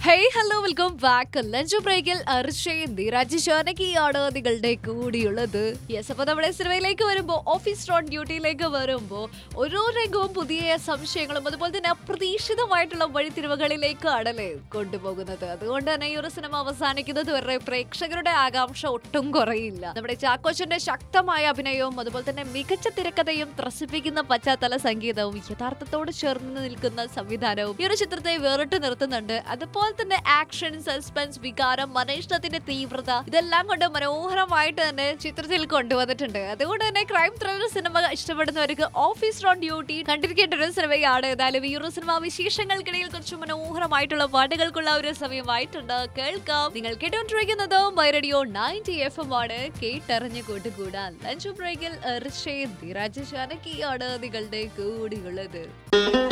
hey hello welcome back lunch ബ്രേക്കിൽ അർഷയും നീരാജ് ഷാനകിയാണ് നിങ്ങളുടെ കൂടിയുള്ളത് യെസ് അപ്പൊ നമ്മുടെ സിനിമയിലേക്ക് വരുമ്പോൾ ഓഫീസ് റോഡ് ഡ്യൂട്ടിയിലേക്ക് വരുമ്പോൾ ഓരോ രംഗവും പുതിയ സംശയങ്ങളും അതുപോലെ തന്നെ അപ്രതീക്ഷിതമായിട്ടുള്ള വഴിത്തിരിവുകളിലേക്കാണല്ലേ കൊണ്ടുപോകുന്നത് അതുകൊണ്ട് തന്നെ ഈ ഒരു സിനിമ അവസാനിക്കുന്നത് വരെ പ്രേക്ഷകരുടെ ആകാംക്ഷ ഒട്ടും കുറയില്ല നമ്മുടെ ചാക്കോച്ചന്റെ ശക്തമായ അഭിനയവും അതുപോലെ തന്നെ മികച്ച തിരക്കഥയും ത്രസിപ്പിക്കുന്ന പശ്ചാത്തല സംഗീതവും യഥാർത്ഥത്തോട് ചേർന്ന് നിൽക്കുന്ന സംവിധാനവും ഈ ഒരു ചിത്രത്തെ വേറിട്ട് നിർത്തുന്നുണ്ട് അതുപോലെ തന്നെ ആക്ഷൻ സസ്പെൻസ് വികാരം അന്വേഷണത്തിന്റെ തീവ്രത ഇതെല്ലാം കൊണ്ട് മനോഹരമായിട്ട് തന്നെ ചിത്രത്തിൽ കൊണ്ടുവന്നിട്ടുണ്ട് അതുകൊണ്ട് തന്നെ ക്രൈം ത്രില്ലർ സിനിമ ഇഷ്ടപ്പെടുന്നവർക്ക് ഓഫീസ് റോൺ ഡ്യൂട്ടി കണ്ടിരിക്കേണ്ട ഒരു സിനിമയാണ് ഏതായാലും ഈ ഒരു സിനിമ വിശേഷങ്ങൾക്കിടയിൽ കുറച്ച് മനോഹരമായിട്ടുള്ള പാട്ടുകൾക്കുള്ള ഒരു സമയമായിട്ടുണ്ട് കേൾക്കാം നിങ്ങൾ കേട്ടുകൊണ്ടിരിക്കുന്നത് my radio ninety F M ആണ് കേട്ടറിഞ്ഞു കൂട്ടുകൂടാൻ ലഞ്ച് ബ്രേക്കിൽ ഋഷേ ധീരാജ് ജാനകിയാണ് നിങ്ങളുടെ കൂടിയുള്ളത്